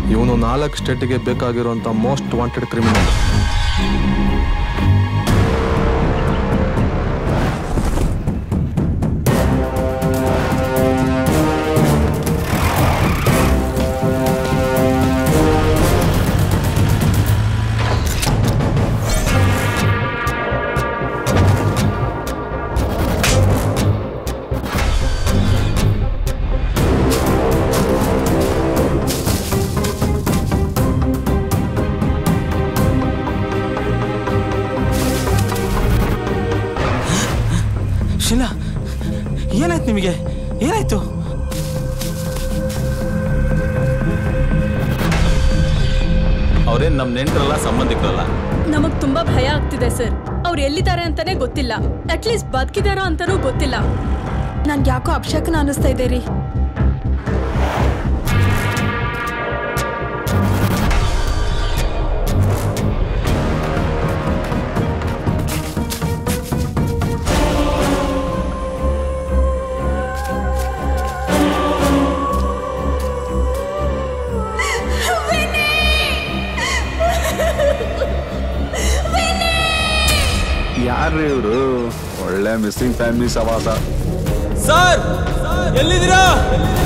ಇವನು ನಾಲ್ಕು ಸ್ಟೇಟಿಗೆ ಬೇಕಾಗಿರುವಂಥ ಮೋಸ್ಟ್ ವಾಂಟೆಡ್ ಕ್ರಿಮಿನಲ್ ಶಿಲಾ ಏನಾಯ್ತು ನಿಮಗೆ ಏನಾಯ್ತು ಅವ್ರೇನ್ ನಮ್ ನೆಂಟ್ರಲ್ಲ ಸಂಬಂಧಿಕರಲ್ಲ ನಮಗ್ ತುಂಬಾ ಭಯ ಆಗ್ತಿದೆ ಸರ್ ಅವ್ರು ಎಲ್ಲಿದ್ದಾರೆ ಅಂತಾನೆ ಗೊತ್ತಿಲ್ಲ ಅಟ್ಲೀಸ್ಟ್ ಬದುಕಿದಾರೋ ಅಂತಾನೂ ಗೊತ್ತಿಲ್ಲ ನನ್ಗೆ ಯಾಕೋ ಅಪಶಕನ ಅನಿಸ್ತಾ ಇದೆ ರೀ ಯಾರ್ರಿ ಇವರು ಒಳ್ಳೆ ಮಿಸ್ಸಿಂಗ್ ಫ್ಯಾಮಿಲಿ ಸವಾಸ ಸರ್ ಎಲ್ಲಿದ್ದೀರಾ